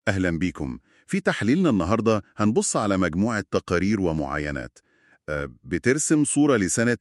أهلا بيكم في تحليلنا النهاردة هنبص على مجموعة تقارير ومعاينات آه، بترسم صورة لسنة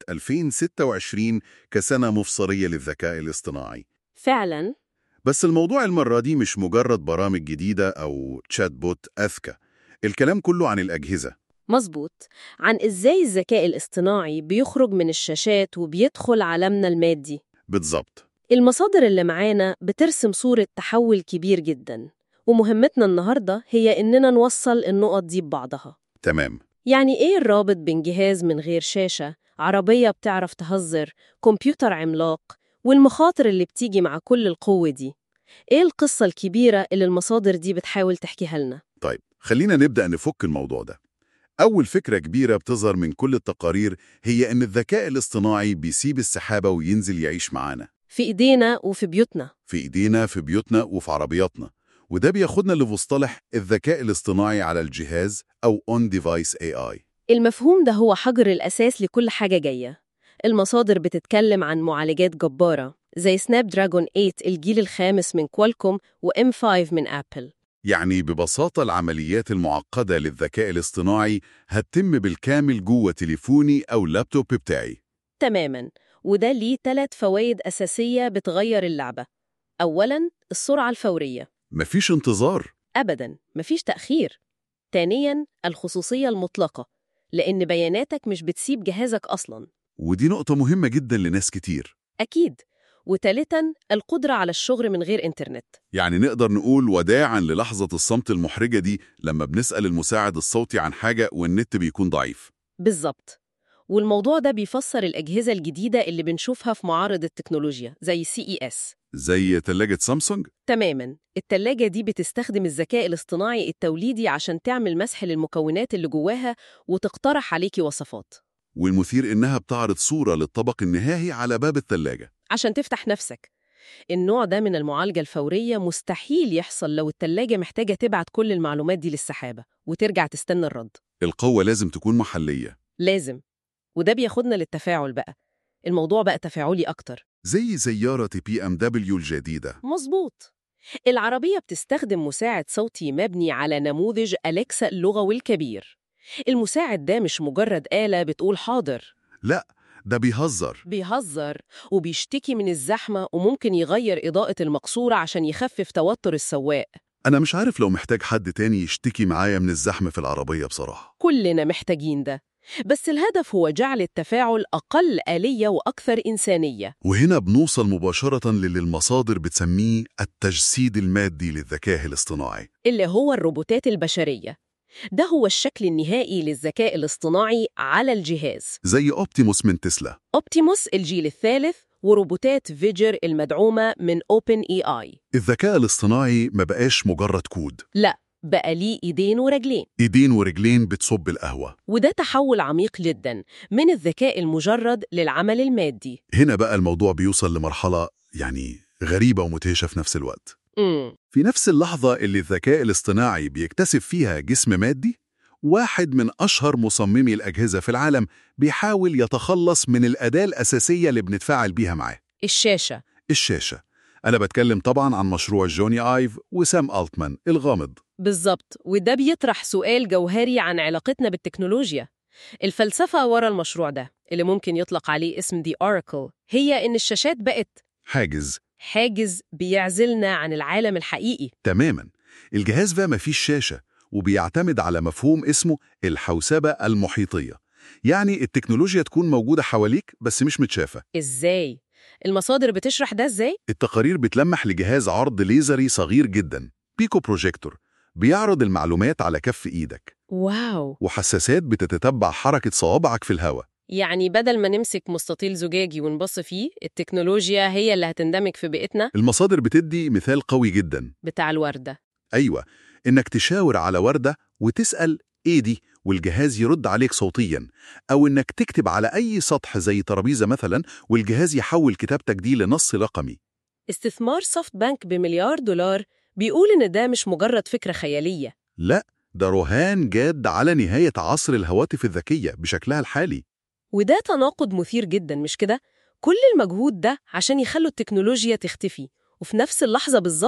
2026 كسنة مفصلية للذكاء الاصطناعي فعلا بس الموضوع المرة دي مش مجرد برامج جديدة أو تشات بوت أذكى الكلام كله عن الأجهزة مظبوط عن إزاي الذكاء الاصطناعي بيخرج من الشاشات وبيدخل عالمنا المادي بالظبط المصادر اللي معانا بترسم صورة تحول كبير جدا ومهمتنا النهاردة هي إننا نوصل النقط دي ببعضها تمام يعني إيه الرابط بين جهاز من غير شاشة، عربية بتعرف تهزر، كمبيوتر عملاق، والمخاطر اللي بتيجي مع كل القوة دي؟ إيه القصة الكبيرة اللي المصادر دي بتحاول تحكيها لنا؟ طيب خلينا نبدأ نفك الموضوع ده أول فكرة كبيرة بتظهر من كل التقارير هي إن الذكاء الاصطناعي بيسيب السحابة وينزل يعيش معانا في إيدينا وفي بيوتنا في إيدينا في بيوتنا وفي عربياتنا وده بياخدنا لمصطلح الذكاء الاصطناعي على الجهاز أو On Device AI المفهوم ده هو حجر الأساس لكل حاجة جاية المصادر بتتكلم عن معالجات جبارة زي سناب دراجون 8 الجيل الخامس من كوالكوم و M5 من أبل يعني ببساطة العمليات المعقدة للذكاء الاصطناعي هتتم بالكامل جوه تليفوني أو اللابتوب بتاعي تماماً وده ليه ثلاث فوائد أساسية بتغير اللعبة أولاً السرعة الفورية مفيش انتظار أبداً مفيش تأخير ثانياً الخصوصية المطلقة لأن بياناتك مش بتسيب جهازك أصلاً ودي نقطة مهمة جدا لناس كتير أكيد وثالثاً القدرة على الشغل من غير إنترنت يعني نقدر نقول وداعا للحظة الصمت المحرجة دي لما بنسأل المساعد الصوتي عن حاجة والنت بيكون ضعيف بالظبط والموضوع ده بيفسر الأجهزة الجديدة اللي بنشوفها في معارض التكنولوجيا زي CES زي تلاجة سامسونج تماماً التلاجة دي بتستخدم الذكاء الاصطناعي التوليدي عشان تعمل مسح للمكونات اللي جواها وتقترح عليكي وصفات والمثير إنها بتعرض صورة للطبق النهائي على باب التلاجة عشان تفتح نفسك النوع ده من المعالجة الفورية مستحيل يحصل لو التلاجة محتاجة تبعت كل المعلومات دي للسحابة وترجع تستنى الرد القوة لازم تكون محلية لازم وده بياخدنا للتفاعل بقى الموضوع بقى تفاعلي أكتر زي سيارة بي ام دبليو الجديدة مظبوط العربية بتستخدم مساعد صوتي مبني على نموذج أليكسا اللغوي الكبير المساعد ده مش مجرد آلة بتقول حاضر لا ده بيهزر بيهزر وبيشتكي من الزحمة وممكن يغير إضاءة المقصورة عشان يخفف توتر السواق أنا مش عارف لو محتاج حد تاني يشتكي معايا من الزحمة في العربية بصراحة كلنا محتاجين ده بس الهدف هو جعل التفاعل أقل آلية وأكثر إنسانية وهنا بنوصل مباشرة للي المصادر بتسميه التجسيد المادي للذكاء الاصطناعي اللي هو الروبوتات البشرية ده هو الشكل النهائي للذكاء الاصطناعي على الجهاز زي أوبتيموس من تسلا أوبتيموس الجيل الثالث وروبوتات فيجر المدعومة من أوبن إي آي الذكاء الاصطناعي ما بقاش مجرد كود لا بقى ليه إيدين ورجلين إيدين ورجلين بتصب القهوة وده تحول عميق جدا من الذكاء المجرد للعمل المادي هنا بقى الموضوع بيوصل لمرحلة يعني غريبة ومدهشة في نفس الوقت امم في نفس اللحظة اللي الذكاء الاصطناعي بيكتسب فيها جسم مادي واحد من أشهر مصممي الأجهزة في العالم بيحاول يتخلص من الأداة الأساسية اللي بنتفاعل بيها معاه الشاشة الشاشة أنا بتكلم طبعا عن مشروع جوني آيف وسام ألتمان الغامض بالظبط وده بيطرح سؤال جوهري عن علاقتنا بالتكنولوجيا الفلسفة ورا المشروع ده اللي ممكن يطلق عليه اسم The Oracle هي إن الشاشات بقت حاجز حاجز بيعزلنا عن العالم الحقيقي تماما الجهاز ده مفيش شاشة وبيعتمد على مفهوم اسمه الحوسبة المحيطية يعني التكنولوجيا تكون موجودة حواليك بس مش متشافة إزاي؟ المصادر بتشرح ده إزاي؟ التقارير بتلمح لجهاز عرض ليزري صغير جدا بيكو بروجيكتور بيعرض المعلومات على كف إيدك واو وحساسات بتتتبع حركة صوابعك في الهواء يعني بدل ما نمسك مستطيل زجاجي ونبص فيه التكنولوجيا هي اللي هتندمج في بيئتنا المصادر بتدي مثال قوي جدا بتاع الوردة أيوة إنك تشاور على وردة وتسأل إيه دي والجهاز يرد عليك صوتيا أو إنك تكتب على أي سطح زي ترابيزة مثلا والجهاز يحول كتابتك دي لنص رقمي استثمار سوفت بانك بمليار دولار بيقول إن ده مش مجرد فكرة خيالية لا ده رهان جاد على نهاية عصر الهواتف الذكية بشكلها الحالي وده تناقض مثير جدا مش كده؟ كل المجهود ده عشان يخلوا التكنولوجيا تختفي وفي نفس اللحظة بالظبط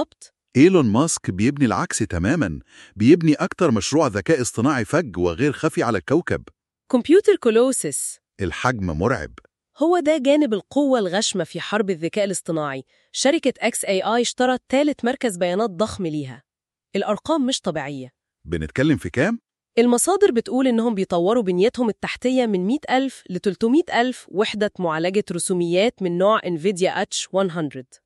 إيلون ماسك بيبني العكس تماما بيبني أكتر مشروع ذكاء اصطناعي فج وغير خفي على الكوكب كمبيوتر كولوسس الحجم مرعب هو ده جانب القوة الغشمة في حرب الذكاء الاصطناعي شركة اكس اي اي اشترت ثالث مركز بيانات ضخم ليها الأرقام مش طبيعية بنتكلم في كام؟ المصادر بتقول إنهم بيطوروا بنيتهم التحتية من 100 ألف ل 300 ألف وحدة معالجة رسوميات من نوع انفيديا اتش 100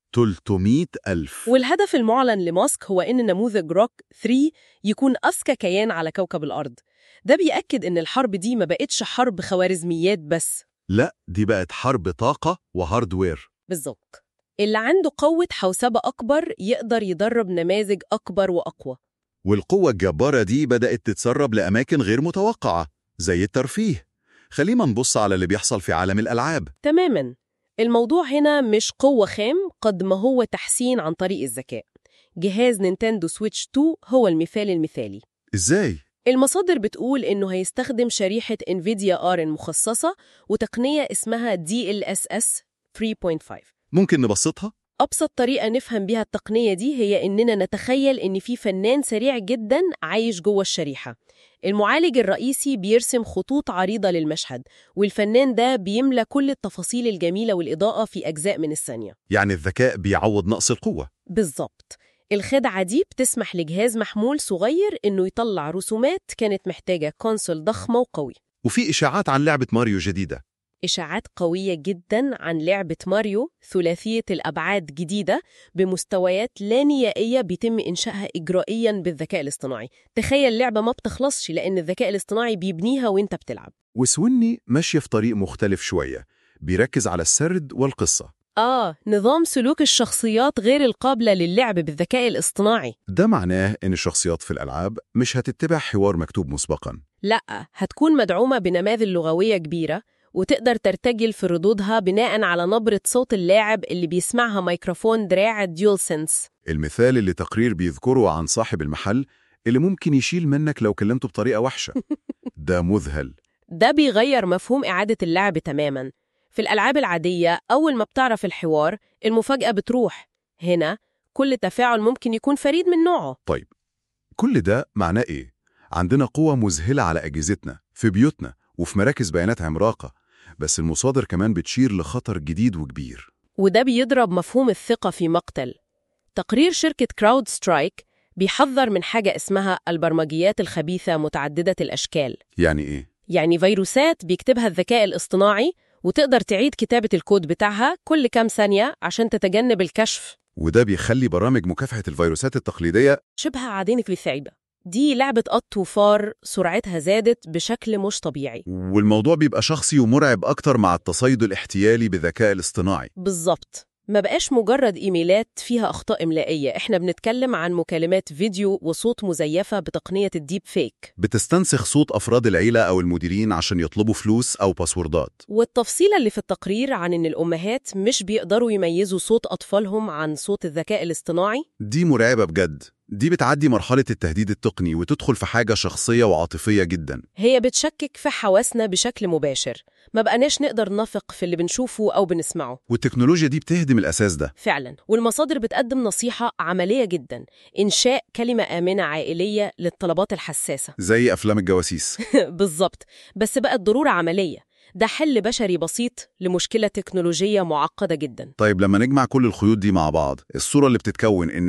300 ألف والهدف المعلن لماسك هو إن نموذج روك 3 يكون أذكى كيان على كوكب الأرض ده بيأكد إن الحرب دي ما بقتش حرب خوارزميات بس لا دي بقت حرب طاقة وهاردوير بالظبط اللي عنده قوة حوسبة أكبر يقدر يدرب نماذج أكبر وأقوى والقوة الجبارة دي بدأت تتسرب لأماكن غير متوقعة زي الترفيه خلينا نبص على اللي بيحصل في عالم الألعاب تماما الموضوع هنا مش قوة خام قد ما هو تحسين عن طريق الذكاء جهاز نينتندو سويتش 2 هو المثال المثالي إزاي؟ المصادر بتقول إنه هيستخدم شريحة انفيديا ار المخصصة وتقنية اسمها DLSS 3.5 ممكن نبسطها؟ أبسط طريقة نفهم بيها التقنية دي هي إننا نتخيل إن في فنان سريع جدا عايش جوه الشريحة المعالج الرئيسي بيرسم خطوط عريضة للمشهد والفنان ده بيملى كل التفاصيل الجميلة والإضاءة في أجزاء من الثانية يعني الذكاء بيعوض نقص القوة بالظبط الخدعة دي بتسمح لجهاز محمول صغير إنه يطلع رسومات كانت محتاجة كونسول ضخمة وقوي وفي إشاعات عن لعبة ماريو جديدة إشاعات قوية جدا عن لعبة ماريو ثلاثية الأبعاد جديدة بمستويات لا نهائية بيتم إنشائها إجرائيا بالذكاء الاصطناعي تخيل لعبة ما بتخلصش لأن الذكاء الاصطناعي بيبنيها وإنت بتلعب وسوني ماشية في طريق مختلف شوية بيركز على السرد والقصة آه نظام سلوك الشخصيات غير القابلة للعب بالذكاء الاصطناعي ده معناه إن الشخصيات في الألعاب مش هتتبع حوار مكتوب مسبقاً لأ هتكون مدعومة بنماذج لغوية كبيرة وتقدر ترتجل في ردودها بناء على نبرة صوت اللاعب اللي بيسمعها ميكروفون دراع الديول سنس المثال اللي تقرير بيذكره عن صاحب المحل اللي ممكن يشيل منك لو كلمته بطريقة وحشة ده مذهل ده بيغير مفهوم إعادة اللعب تماماً في الألعاب العادية أول ما بتعرف الحوار المفاجأة بتروح هنا كل تفاعل ممكن يكون فريد من نوعه طيب كل ده معناه إيه؟ عندنا قوة مذهلة على أجهزتنا في بيوتنا وفي مراكز بيانات عملاقة بس المصادر كمان بتشير لخطر جديد وكبير وده بيضرب مفهوم الثقة في مقتل تقرير شركة كراود سترايك بيحذر من حاجة اسمها البرمجيات الخبيثة متعددة الأشكال يعني إيه؟ يعني فيروسات بيكتبها الذكاء الاصطناعي وتقدر تعيد كتابة الكود بتاعها كل كام ثانية عشان تتجنب الكشف وده بيخلي برامج مكافحة الفيروسات التقليدية شبه عادين في الثعيبة دي لعبة قط وفار سرعتها زادت بشكل مش طبيعي والموضوع بيبقى شخصي ومرعب أكتر مع التصيد الاحتيالي بالذكاء الاصطناعي بالظبط ما بقاش مجرد إيميلات فيها أخطاء إملائية إحنا بنتكلم عن مكالمات فيديو وصوت مزيفة بتقنية الديب فيك بتستنسخ صوت أفراد العيلة أو المديرين عشان يطلبوا فلوس أو باسوردات والتفصيلة اللي في التقرير عن إن الأمهات مش بيقدروا يميزوا صوت أطفالهم عن صوت الذكاء الاصطناعي دي مرعبة بجد دي بتعدي مرحلة التهديد التقني وتدخل في حاجة شخصية وعاطفية جدا هي بتشكك في حواسنا بشكل مباشر ما بقناش نقدر نثق في اللي بنشوفه أو بنسمعه والتكنولوجيا دي بتهدم الأساس ده فعلا والمصادر بتقدم نصيحة عملية جدا إنشاء كلمة آمنة عائلية للطلبات الحساسة زي أفلام الجواسيس بالظبط بس بقت ضرورة عملية ده حل بشري بسيط لمشكلة تكنولوجية معقدة جدا طيب لما نجمع كل الخيوط دي مع بعض الصورة اللي بتتكون إن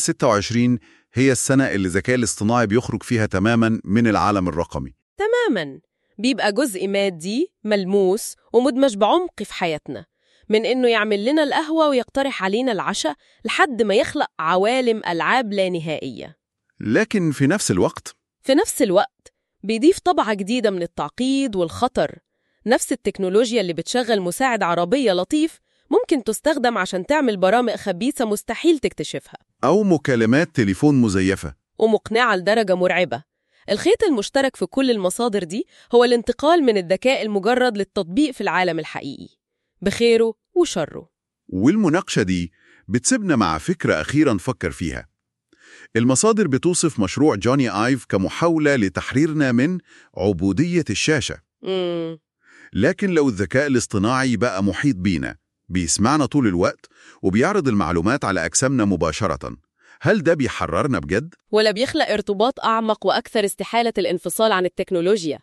2026 هي السنة اللي الذكاء الاصطناعي بيخرج فيها تماما من العالم الرقمي تماما بيبقى جزء مادي ملموس ومدمج بعمق في حياتنا من إنه يعمل لنا القهوة ويقترح علينا العشاء لحد ما يخلق عوالم ألعاب لا نهائية لكن في نفس الوقت في نفس الوقت بيضيف طبعة جديدة من التعقيد والخطر نفس التكنولوجيا اللي بتشغل مساعد عربية لطيف ممكن تستخدم عشان تعمل برامج خبيثة مستحيل تكتشفها أو مكالمات تليفون مزيفة ومقنعة لدرجة مرعبة الخيط المشترك في كل المصادر دي هو الانتقال من الذكاء المجرد للتطبيق في العالم الحقيقي بخيره وشره والمناقشة دي بتسيبنا مع فكرة أخيرة نفكر فيها المصادر بتوصف مشروع جوني آيف كمحاولة لتحريرنا من عبودية الشاشة مم. لكن لو الذكاء الاصطناعي بقى محيط بينا بيسمعنا طول الوقت وبيعرض المعلومات على أجسامنا مباشرة هل ده بيحررنا بجد؟ ولا بيخلق ارتباط أعمق وأكثر استحالة الانفصال عن التكنولوجيا